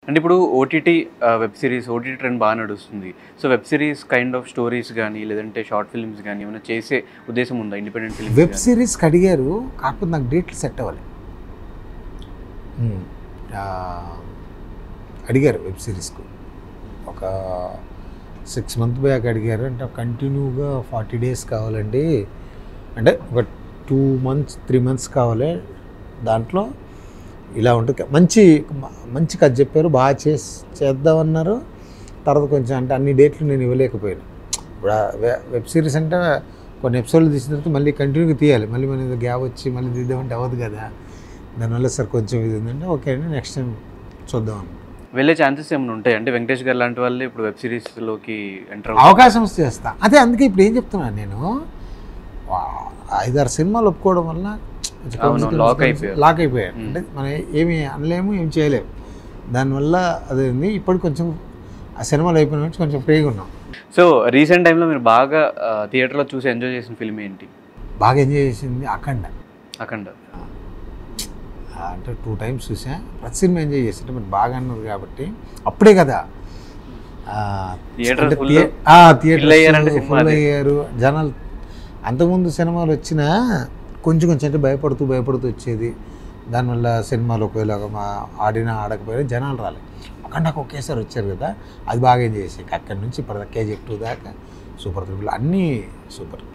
అంటే ఇప్పుడు OTT web series OTT trend బాగా నడుస్తుంది so web series kind of stories కానీ లేదంటే షార్ట్ ఫిల్మ్స్ కానీ ఏమైనా చేసే ఉద్దేశం ఉందా ఇండిపెండెంట్ వెబ్ ఫిల్మ్స్ సిరీస్కి అడిగారు కాకపోతే నాకు డేట్లు సెట్ అవ్వాలి మ్మ్. ఆ, అడిగారు వెబ్ సిరీస్కు ఒక సిక్స్ మంత్ బ్యాక్ అడిగారు అంటే కంటిన్యూగా ఫార్టీ డేస్ కావాలండి అంటే ఒక టూ మంత్స్ త్రీ మంత్స్ కావాలి దాంట్లో ఇలా ఉంటుంది మంచి మంచి కథ చెప్పారు బాగా చేసి చేద్దామన్నారు తర్వాత కొంచెం అంటే అన్ని డేట్లు నేను ఇవ్వలేకపోయాను ఇప్పుడు ఆ వె- వెబ్ సిరీస్ అంటే కొన్ని ఎపిసోడ్లు తీసిన తర్వాత మళ్ళీ కంటిన్యూగా తీయాలి మళ్ళీ మన గ్యాప్ వచ్చి మళ్ళీ తీద్దామంటే అవ్వదు కదా దానివల్ల సార్ కొంచెం ఇది ఉందంటే ఓకే అండి నెక్స్ట్ టైం చూద్దాం అన్న. వెళ్ళే ఛాన్సెస్ ఏమైనా ఉంటాయి అంటే వెంకటేష్ గారు లాంటి వాళ్ళే ఇప్పుడు వెబ్ సిరీస్లోకి ఎంటర్ అవకాశం వస్తే చేస్తా అదే అందుకే ఇప్పుడు ఏం చెప్తున్నాను నేను వా- ఐదారు సినిమాలు ఒప్పుకోవడం వల్ల కొంచెం అవును, consequences lock అయిపోయారు. లాక్ అయిపోయారు మ్మ్. అంటే మనం ఏమి అనలేము ఏమి చేయలేము దానివల్ల అదే ఉంది ఇప్పుడు కొంచెం ఆ సినిమాలు అయిపోయిన నుంచి కొంచెం ఫ్రీగా ఉన్నాం సో రీసెంట్ టైంలో మీరు బాగా థియేటర్లో చూసి ఎంజాయ్ చేసిన ఫిల్మ్ ఏంటి బాగా ఎంజాయ్ చేసింది అఖండ అఖండ ఆ, అంటే టూ టైమ్స్ చూసా ప్రతి సినిమా ఎంజాయ్ చేసి అంటే మీరు బాగా అన్నారు కాబట్టి అప్పుడే కదా ఆ, Theatre అంటే full థియే- ఆ, థియేటర్ fill అయ్యారంటే సినిమా ఫుల్ అది. అయ్యారు జనాలు అంతకుముందు సినిమాలు వచ్చినా కొంచెం కొంచెం అంటే భయపడుతూ భయపడుతూ వచ్చేది దానివల్ల సినిమాలు ఒకవేళ మా ఆడినా ఆడకపోయినా జనాలు రాలేదు అక్కడ నాకు ఒకేసారి వచ్చారు కదా అది బాగా ఎంజాయ్ చేసాయి అక్కడి నుంచి ఇప్పుడు కేజీఎఫ్ టూ దాకా సూపర్ త్రిపుల్ అన్నీ సూపర్